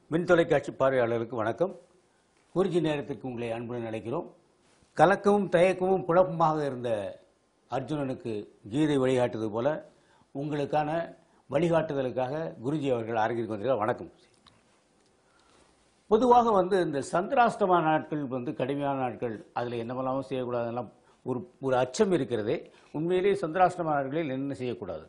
மின் தொலைக்காட்சி பார்வையாளர்களுக்கு வணக்கம் குறிஞ்சி நேரத்திற்கு உங்களை அன்புடன் அழைக்கிறோம் கலக்கமும் தயக்கமும் குழப்பமாக இருந்த அர்ஜுனனுக்கு கீதை வழிகாட்டுவது போல உங்களுக்கான வழிகாட்டுதலுக்காக குருஜி அவர்கள் அரங்கிற்கு வந்திருக்கிறார் வணக்கம் பொதுவாக வந்து இந்த சந்திராஷ்டம நாட்கள் வந்து கடுமையான நாட்கள் அதில் என்னவெல்லாம் செய்யக்கூடாதெல்லாம் ஒரு ஒரு அச்சம் இருக்கிறதே உண்மையிலேயே சந்திராஷ்டம நாட்களில் என்ன செய்யக்கூடாது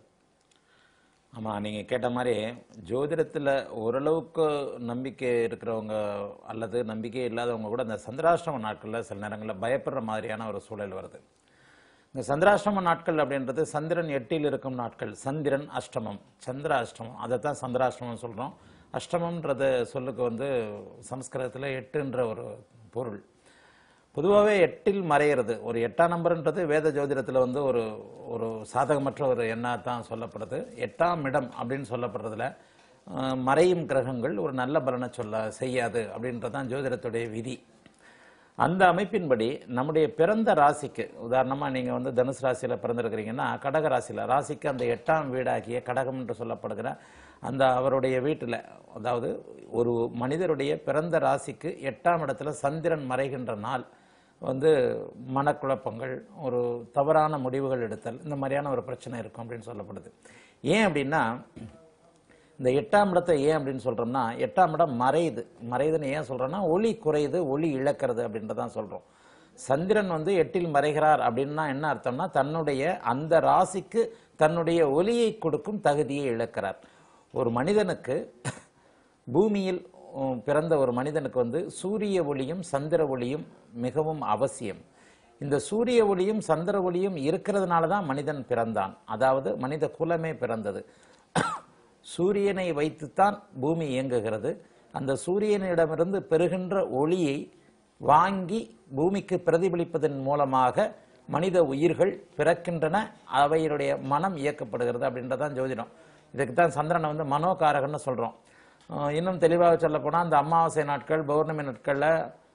ஆமாம் நீங்கள் கேட்ட மாதிரி ஜோதிடத்தில் ஓரளவுக்கு நம்பிக்கை இருக்கிறவங்க அல்லது நம்பிக்கை இல்லாதவங்க கூட இந்த சந்திராஷ்டம நாட்களில் சில நேரங்களில் பயப்படுற மாதிரியான ஒரு சூழல் வருது இந்த சந்திராஷ்டம நாட்கள் அப்படின்றது சந்திரன் எட்டில் இருக்கும் நாட்கள் சந்திரன் அஷ்டமம் சந்திர அஷ்டமம் அதை தான் சந்திராஷ்டமம் சொல்கிறோம் அஷ்டமம்ன்றது சொல்லுக்கு வந்து சம்ஸ்கிருதத்தில் எட்டுன்ற ஒரு பொருள் பொதுவாகவே எட்டில் மறையிறது ஒரு எட்டாம் நம்பர்ன்றது வேத ஜோதிடத்தில் வந்து ஒரு ஒரு சாதகமற்ற ஒரு எண்ணாக தான் சொல்லப்படுது எட்டாம் இடம் அப்படின்னு சொல்லப்படுறதுல அஹ், மறையும் கிரகங்கள் ஒரு நல்ல பலனை சொல்ல செய்யாது அப்படின்றது தான் ஜோதிடத்துடைய விதி அந்த அமைப்பின்படி நம்முடைய பிறந்த ராசிக்கு உதாரணமாக நீங்கள் வந்து தனுசு ராசியில் பிறந்திருக்கிறீங்கன்னா கடக ராசியில் ராசிக்கு அந்த எட்டாம் வீடாகிய கடகம் என்று சொல்லப்படுகிற அந்த அவருடைய வீட்டில் அதாவது ஒரு மனிதருடைய பிறந்த ராசிக்கு எட்டாம் இடத்துல சந்திரன் மறைகின்ற நாள் வந்து மனக்குழப்பங்கள் ஒரு தவறான முடிவுகள் எடுத்தல் இந்த மாதிரியான ஒரு பிரச்சனை இருக்கும் அப்படின்னு சொல்லப்படுது ஏன் அப்படின்னா இந்த எட்டாம் இடத்தை ஏன் அப்படின்னு சொல்றோம்னா எட்டாம் இடம் மறையுது மறையுதுன்னு ஏன் சொல்றோம்னா ஒளி குறையுது ஒளி இழக்கிறது அப்படின்றதான் சொல்றோம் சந்திரன் வந்து எட்டில் மறைகிறார் அப்படின்னா என்ன அர்த்தம்னா தன்னுடைய அந்த ராசிக்கு தன்னுடைய ஒளியை கொடுக்கும் தகுதியை இழக்கிறார் ஒரு மனிதனுக்கு பூமியில் உம், பிறந்த ஒரு மனிதனுக்கு வந்து சூரிய ஒளியும் சந்திர ஒளியும் மிகவும் அவசியம் இந்த சூரிய ஒளியும் சந்திர ஒளியும் இருக்கிறதுனால தான் மனிதன் பிறந்தான் அதாவது மனித குலமே பிறந்தது சூரியனை வைத்துத்தான் பூமி இயங்குகிறது அந்த சூரியனிடமிருந்து பெறுகின்ற ஒளியை வாங்கி பூமிக்கு பிரதிபலிப்பதன் மூலமாக மனித உயிர்கள் பிறக்கின்றன அவையினுடைய மனம் இயக்கப்படுகிறது அப்படின்றதான் ஜோதிடம் இதுக்கு தான் சந்திரனை வந்து மனோகாரகன்னு சொல்கிறோம் இன்னும் தெளிவாக சொல்ல போனால் அந்த அமாவாசை நாட்கள் பௌர்ணமி நாட்களில்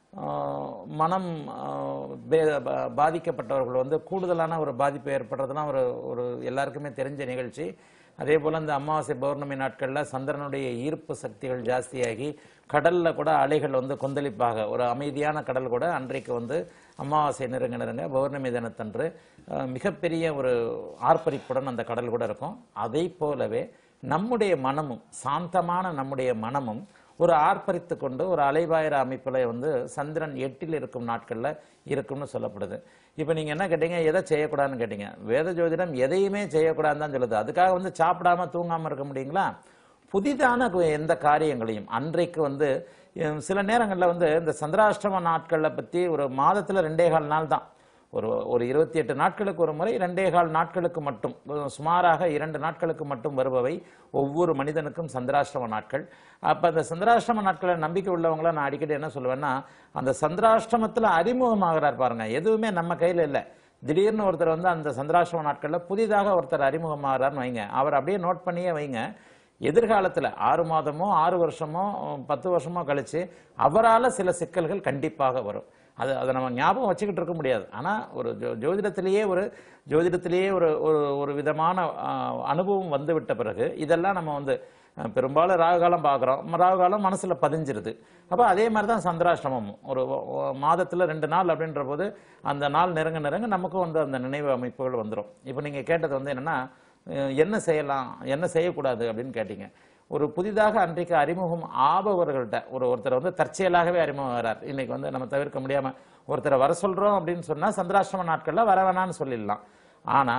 ஆஹ் மனம் ஆஹ் பே- பா- பாதிக்கப்பட்டவர்கள் வந்து கூடுதலான ஒரு பாதிப்பு ஏற்படுறதுலாம் ஒரு ஒரு எல்லாருக்குமே தெரிஞ்ச நிகழ்ச்சி அதே போல் இந்த அமாவாசை பௌர்ணமி நாட்களில் சந்திரனுடைய ஈர்ப்பு சக்திகள் ஜாஸ்தியாகி கடலில் கூட அலைகள் வந்து கொந்தளிப்பாக ஒரு அமைதியான கடல் கூட அன்றைக்கு வந்து அமாவாசை நெருங்க நெருங்க பௌர்ணமி தினத்தன்று ஆஹ் மிகப்பெரிய ஒரு ஆர்ப்பரிப்புடன் அந்த கடல் கூட இருக்கும் அதை போலவே நம்முடைய மனமும் சாந்தமான நம்முடைய மனமும் ஒரு ஆர்ப்பரித்து கொண்டு ஒரு அலைபாயிர அமைப்பில் வந்து சந்திரன் எட்டில் இருக்கும் நாட்களில் இருக்கும்னு சொல்லப்படுது இப்போ நீங்கள் என்ன கேட்டீங்க எதை செய்யக்கூடாதுன்னு கேட்டீங்க வேத ஜோதிடம் எதையுமே செய்யக்கூடாதுன்னு தான் சொல்லுது அதுக்காக வந்து சாப்பிடாம தூங்காமல் இருக்க முடியுங்களா புதிதான கு- எந்த காரியங்களையும் அன்றைக்கு வந்து உம், சில நேரங்களில் வந்து இந்த சந்திராஷ்டம நாட்களில் பற்றி ஒரு மாதத்தில் ரெண்டே கால் நாள் தான் ஒரு ஒரு இருபத்தி எட்டு நாட்களுக்கு ஒரு முறை ரெண்டே கால் நாட்களுக்கு மட்டும் அஹ் சுமாராக இரண்டு நாட்களுக்கு மட்டும் வருபவை ஒவ்வொரு மனிதனுக்கும் சந்திராஷ்டம நாட்கள் அப்போ அந்த சந்திராஷ்டம நாட்களை நம்பிக்கை உள்ளவங்கள நான் அடிக்கடி என்ன சொல்லுவேன்னா அந்த சந்திராஷ்டமத்தில் அறிமுகமாகிறார் பாருங்க எதுவுமே நம்ம கையில் இல்லை திடீர்னு ஒருத்தர் வந்து அந்த சந்திராஷ்டம நாட்களில் புதிதாக ஒருத்தர் அறிமுகமாகிறார்னு வைங்க அவர் அப்படியே நோட் பண்ணியே வைங்க எதிர்காலத்தில் ஆறு மாதமோ ஆறு வருஷமோ பத்து வருஷமோ கழிச்சு அவரால் சில சிக்கல்கள் கண்டிப்பாக வரும் அது அதை நம்ம ஞாபகம் வச்சுக்கிட்டு இருக்க முடியாது ஆனால் ஒரு ஜோ ஜோதிடத்திலேயே ஒரு ஜோதிடத்திலேயே ஒரு ஒரு ஒரு விதமான ஆஹ், அனுபவம் வந்து விட்ட பிறகு இதெல்லாம் நம்ம வந்து அஹ், பெரும்பாலும் ராகுகாலம் பார்க்குறோம் ராகுகாலம் மனசில் பதிஞ்சிருது அப்போ அதே மாதிரி தான் சந்திராஷ்டமமும் ஒரு மாதத்தில் ரெண்டு நாள் அப்படின்ற போது அந்த நாள் நெருங்க நெருங்க நமக்கும் வந்து அந்த நினைவு அமைப்புகள் வந்துடும் இப்போ நீங்கள் கேட்டது வந்து என்னென்னா அஹ் என்ன செய்யலாம் என்ன செய்யக்கூடாது அப்படின்னு கேட்டீங்க ஒரு புதிதாக அன்றைக்கு அறிமுகம் ஆபவர்கள்ட்ட ஒரு ஒருத்தர் வந்து தற்செயலாகவே அறிமுகம் வரார் இன்னைக்கு வந்து நம்ம தவிர்க்க முடியாம ஒருத்தரை வர சொல்றோம் அப்படின்னு சொன்னா சந்திராஷ்டம நாட்கள்ல வர வேணாம்னு சொல்லிடலாம் ஆனா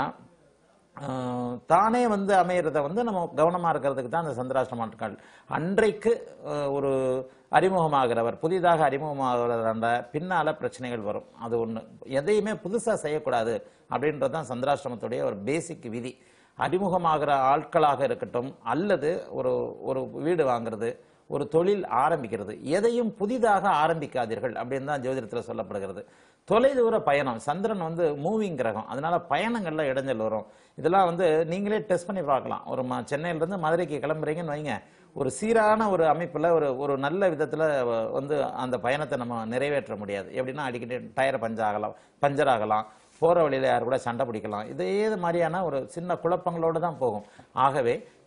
ஆஹ், தானே வந்து அமையறத வந்து நம்ம கவனமா இருக்கிறதுக்கு தான் அந்த சந்திராஷ்டம நாட்கள் அன்றைக்கு ஆஹ், ஒரு அறிமுகமாகிறவர் புதிதாக அறிமுகமாகிறவர பின்னால பிரச்சனைகள் வரும் அது ஒண்ணு எதையுமே புதுசா செய்யக்கூடாது அப்படின்றது தான் சந்திராஷ்டமத்துடைய ஒரு பேசிக் விதி அறிமுகமாகிற ஆட்களாக இருக்கட்டும் அல்லது ஒரு ஒரு வீடு வாங்குறது ஒரு தொழில் ஆரம்பிக்கிறது எதையும் புதிதாக ஆரம்பிக்காதீர்கள் அப்படின்னு தான் ஜோதிடத்தில் சொல்லப்படுகிறது தொலைதூர பயணம் சந்திரன் வந்து மூவிங் கிரகம் அதனால பயணங்கள்ல இடைஞ்சல் வரும் இதெல்லாம் வந்து நீங்களே டெஸ்ட் பண்ணி பார்க்கலாம் ஒரு ம சென்னையிலேருந்து மதுரைக்கு கிளம்புறீங்கன்னு வைங்க ஒரு சீரான ஒரு அமைப்பில் ஒரு ஒரு நல்ல விதத்தில் வந்து அந்த பயணத்தை நம்ம நிறைவேற்ற முடியாது எப்படின்னா அடிக்கடி டயர் பஞ்சாகலாம் பஞ்சர் ஆகலாம் போகிற வழியில் யார் கூட சண்டை பிடிக்கலாம் இதே மாதிரியான ஒரு சின்ன குழப்பங்களோடு தான் போகும் ஆகவே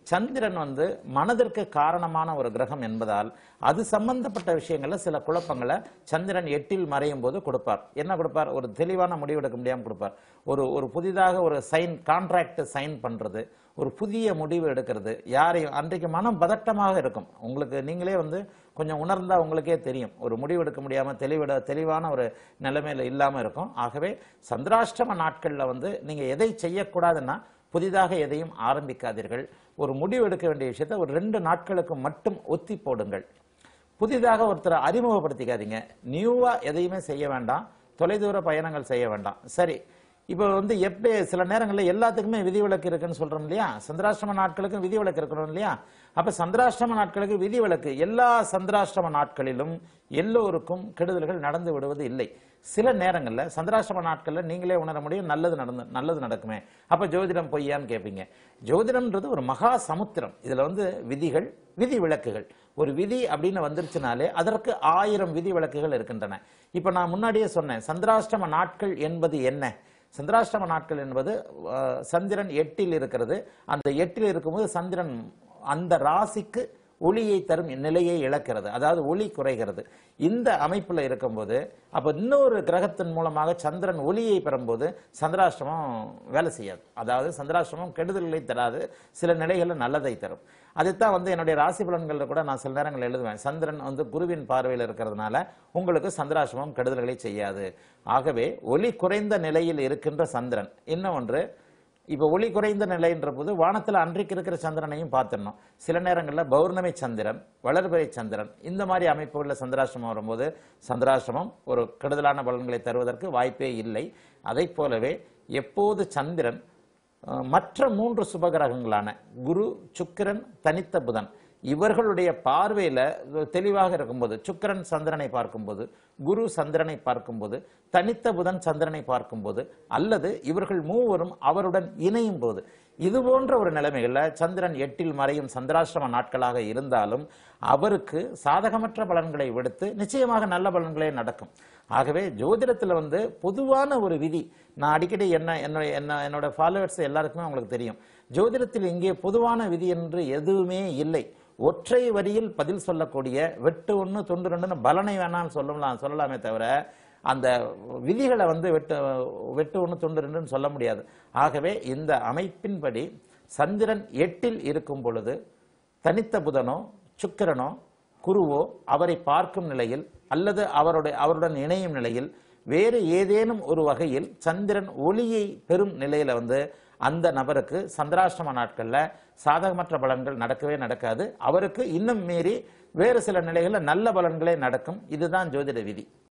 சந்திரன் வந்து மனதிற்கு காரணமான ஒரு கிரகம் என்பதால் அது சம்பந்தப்பட்ட விஷயங்கள்ல சில குழப்பங்களை சந்திரன் எட்டில் மறையும் போது கொடுப்பார் என்ன கொடுப்பார் ஒரு தெளிவான முடிவெடுக்க முடியாம கொடுப்பார் ஒரு ஒரு புதிதாக ஒரு சைன் கான்ட்ராக்ட் சைன் பண்றது ஒரு புதிய முடிவு எடுக்கிறது யாரையும் அன்றைக்கு மனம் பதட்டமாக இருக்கும் உங்களுக்கு நீங்களே வந்து கொஞ்சம் உணர்ந்தா உங்களுக்கே தெரியும் ஒரு முடிவு எடுக்க முடியாம தெளிவிட தெளிவான ஒரு நிலைமையில இல்லாம இருக்கும் ஆகவே சந்திராஷ்டம நாட்கள்ல வந்து நீங்க எதை செய்யக்கூடாதுன்னா புதிதாக எதையும் ஆரம்பிக்காதீர்கள் ஒரு முடிவு எடுக்க வேண்டிய விஷயத்தை ஒரு ரெண்டு நாட்களுக்கு மட்டும் ஒத்தி போடுங்கள் புதிதாக ஒருத்தரை அறிமுகப்படுத்திக்காதீங்க நியூவா எதையுமே செய்ய வேண்டாம் தொலைதூர பயணங்கள் செய்ய வேண்டாம் சரி இப்போ வந்து எப்படி சில நேரங்களில் எல்லாத்துக்குமே விதிவிலக்கு இருக்குன்னு சொல்றோம் இல்லையா சந்திராஷ்டம நாட்களுக்கும் விதிவிலக்கு இருக்கணும் இல்லையா அப்ப சந்திராஷ்டம நாட்களுக்கு விதிவிலக்கு எல்லா சந்திராஷ்டம நாட்களிலும் எல்லோருக்கும் கெடுதல்கள் நடந்து விடுவது இல்லை சில நேரங்கள்ல சந்திராஷ்டம நாட்கள்ல நீங்களே உணர முடியும் நல்லது நடந்து நல்லது நடக்குமே அப்ப ஜோதிடம் பொய்யான்னு கேட்பீங்க ஜோதிடம்ன்றது ஒரு மகா சமுத்திரம் இதுல வந்து விதிகள் விதி விலக்குகள் ஒரு விதி அப்படின்னு வந்துருச்சுனாலே அதற்கு ஆயிரம் விதி விலக்குகள் இருக்கின்றன இப்ப நான் முன்னாடியே சொன்னேன் சந்திராஷ்டம நாட்கள் என்பது என்ன சந்திராஷ்டம நாட்கள் என்பது அஹ், சந்திரன் எட்டில் இருக்கிறது அந்த எட்டில் இருக்கும்போது சந்திரன் அந்த ராசிக்கு ஒளியை தரும் நிலையை இழக்கிறது அதாவது ஒளி குறைகிறது இந்த அமைப்புல இருக்கும்போது அப்ப இன்னொரு கிரகத்தின் மூலமாக சந்திரன் ஒளியை பெறும்போது சந்திராஷ்டமம் வேலை செய்யாது அதாவது சந்திராஷ்டமம் கெடுதல்களை தராது சில நிலைகளில் நல்லதை தரும் அதைத்தான் வந்து என்னுடைய ராசி பலன்களில் கூட நான் சில நேரங்கள் எழுதுவேன் சந்திரன் வந்து குருவின் பார்வையில் இருக்கிறதுனால உங்களுக்கு சந்திராசிரமம் கெடுதல்களை செய்யாது ஆகவே ஒளி குறைந்த நிலையில் இருக்கின்ற சந்திரன் இன்னும் ஒன்று இப்போ ஒளி குறைந்த நிலைன்ற போது வானத்தில் அன்றைக்கு இருக்கிற சந்திரனையும் பார்த்துடணும் சில நேரங்களில் பௌர்ணமி சந்திரன் வளர்பிறை சந்திரன் இந்த மாதிரி அமைப்புகளில் சந்திராசிரமம் வரும்போது சந்திராசிரமம் ஒரு கெடுதலான பலன்களை தருவதற்கு வாய்ப்பே இல்லை அதைப் போலவே எப்போது சந்திரன் அஹ், மற்ற மூன்று சுபகிரகங்களான குரு சுக்கிரன் தனித்த புதன் இவர்களுடைய பார்வையில தெளிவாக இருக்கும்போது சுக்கிரன் சந்திரனை பார்க்கும்போது குரு சந்திரனை பார்க்கும்போது தனித்த புதன் சந்திரனை பார்க்கும்போது அல்லது இவர்கள் மூவரும் அவருடன் இணையும் போது இது போன்ற ஒரு நிலைமைகள்ல சந்திரன் எட்டில் மறையும் சந்திராசிரம நாட்களாக இருந்தாலும் அவருக்கு சாதகமற்ற பலன்களை விடுத்து நிச்சயமாக நல்ல பலன்களே நடக்கும் ஆகவே ஜோதிடத்துல வந்து பொதுவான ஒரு விதி நான் அடிக்கடி என்ன என்னுடைய என்ன என்னோட ஃபாலோவர்ஸ் எல்லாருக்குமே உங்களுக்கு தெரியும் ஜோதிடத்தில் இங்கே பொதுவான விதி என்று எதுவுமே இல்லை ஒற்றை வரியில் பதில் சொல்லக்கூடிய வெட்டு ஒன்று தொண்டு ரெண்டுன்னு பலனை வேணாம்னு சொல்லலாம் சொல்லலாமே தவிர அந்த விதிகளை வந்து வெட்டு வெட்டு ஒன்று தொண்டு ரெண்டுன்னு சொல்ல முடியாது ஆகவே இந்த அமைப்பின்படி சந்திரன் எட்டில் இருக்கும் பொழுது தனித்த புதனோ சுக்கிரனோ குருவோ அவரை பார்க்கும் நிலையில் அல்லது அவருடைய அவருடன் இணையும் நிலையில் வேறு ஏதேனும் ஒரு வகையில் சந்திரன் ஒளியை பெறும் நிலையில வந்து அந்த நபருக்கு சந்திராஷ்டம நாட்கள்ல சாதகமற்ற பலன்கள் நடக்கவே நடக்காது அவருக்கு இன்னும் மீறி வேறு சில நிலைகளில் நல்ல பலன்களே நடக்கும் இதுதான் ஜோதிட விதி